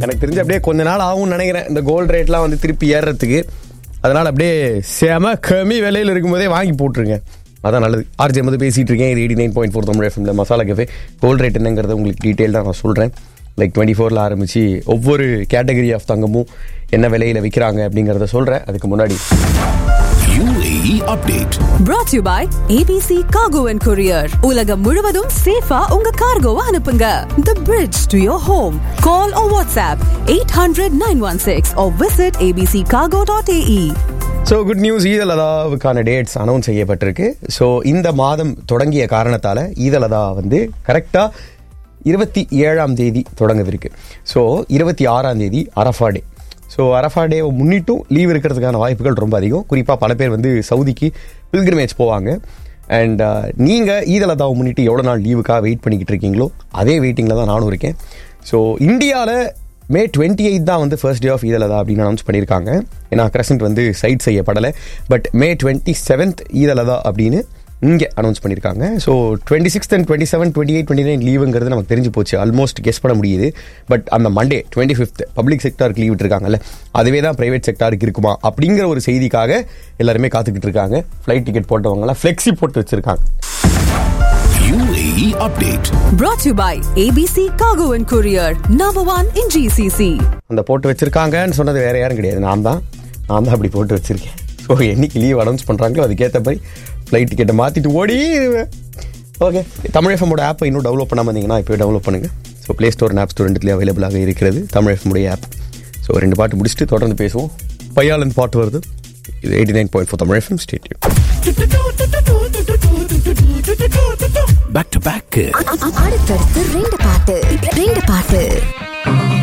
எனக்கு தெரிஞ்சு அப்படியே கொஞ்ச நாள் ஆகும்னு நினைக்கிறேன் இந்த கோல்டு ரேட்லாம் வந்து திருப்பி ஏறுறதுக்கு அதனால அப்படியே செம கம்மி விலையில் இருக்கும்போதே வாங்கி போட்டுருங்க அதான் நல்லது ஆர்ஜே வந்து பேசிட்டு இருக்கேன் இது eighty nine point four Tamil எஃப்எம்ல மசாலா கஃபே கோல்டு ரேட் என்னங்கிறத உங்களுக்கு டீட்டெயில்டாக நான் சொல்கிறேன் லைக் டுவெண்ட்டி ஃபோரில் ஆரம்பித்து ஒவ்வொரு கேட்டகரி ஆஃப் தங்கமும் என்ன விலையில் விற்கிறாங்க அப்படிங்கிறத சொல்கிறேன் அதுக்கு முன்னாடி UAE update. brought to you by ABC Cargo and Courier. உலகம் முழுவதும் சேஃபா உங்க கார்கோவை அனுப்புங்க. The bridge to your home. Call or WhatsApp 800-916 or visit abccargo.ae. So good news ஈதலதாவுக்கான டேட்ஸ் அனௌன்ஸ் செய்யப்பட்டிருக்கு ஸோ இந்த மாதம் தொடங்கிய காரணத்தால் ஈதலதா வந்து கரெக்டாக இருபத்தி ஏழாம் தேதி தொடங்கவிருக்கு ஸோ இருபத்தி ஆறாம் தேதி அரஃபா டே ஸோ அரஃபா டேவை முன்னிட்டும் லீவ் இருக்கிறதுக்கான வாய்ப்புகள் ரொம்ப அதிகம் குறிப்பாக பல பேர் வந்து சவுதிக்கு பில்கிரிமேஜ் போவாங்க அண்ட் நீங்கள் ஈதலதாவை முன்னிட்டு எவ்வளோ நாள் லீவுக்காக வெயிட் பண்ணிக்கிட்டு இருக்கீங்களோ அதே வெயிட்டிங்கில் தான் நானும் இருக்கேன் ஸோ இந்தியாவில் மே டுவெண்ட்டி எயிட் தான் வந்து ஃபர்ஸ்ட் டே ஆஃப் ஈதலதா அப்படின்னு அனௌன்ஸ் பண்ணியிருக்காங்க ஏன்னா கிரசன்ட் வந்து சைட் செய்யப்படலை but May twenty seventh Eid al Adha அப்படின்னு இங்கே அனௌன்ஸ் பண்ணியிருக்காங்க so twenty sixth and twenty seven twenty eight twenty nine லீவுங்கிறது நமக்கு தெரிஞ்சு போச்சு ஆல்மோஸ்ட் கெஸ் பண்ண முடியுது பட் அந்த மண்டே டுவெண்ட்டி ஃபிஃப்த் பப்ளிக் செக்டாருக்கு லீவ் விட்டுருக்காங்கல்ல அதுவே தான் பிரைவேட் செக்டாருக்கு இருக்குமா அப்படிங்கிற ஒரு செய்திக்காக எல்லாருமே காத்துக்கிட்டு இருக்காங்க ஃப்ளைட் டிக்கெட் போட்டவங்களாம் ஃப்ளெக்ஸி போட்டு வச்சிருக்காங்க UAE update. Brought to you by ABC Cargo and Courier. Number one in GCC. அந்த போட்டு வச்சிருக்காங்கன்னு சொன்னது வேற யாரும் கிடையாது நான் தான் நான் தான் அப்படி போட்டு வச்சிருக்கேன் ஸோ என்னைக்கு லீவ் அனௌன்ஸ் பண்ணுறாங்களோ அதுக்கேற்ற மாதிரி ஃப்ளைட் டிக்கெட்டை மாற்றிட்டு ஓடி ஓகே தமிழ் எஃப்எம்மோட ஆப்பை இன்னும் டெவலப் பண்ணாமல் இருந்தீங்கன்னா இப்போ டெவலப் பண்ணுங்கள் so play store app store ரெண்டுலேயே அவைலபிளாக இருக்கிறது தமிழ் எஃப்எம்முடைய ஆப் ஸோ ரெண்டு பாட்டு முடிச்சுட்டு தொடர்ந்து பேசுவோம் பையாளன் பாட்டு வருது இது eighty nine point four Tamil FM stay tuned Back to back. அடுத்தடுத்து ரெண்டு பாட்டு ரெண்டு பாட்டு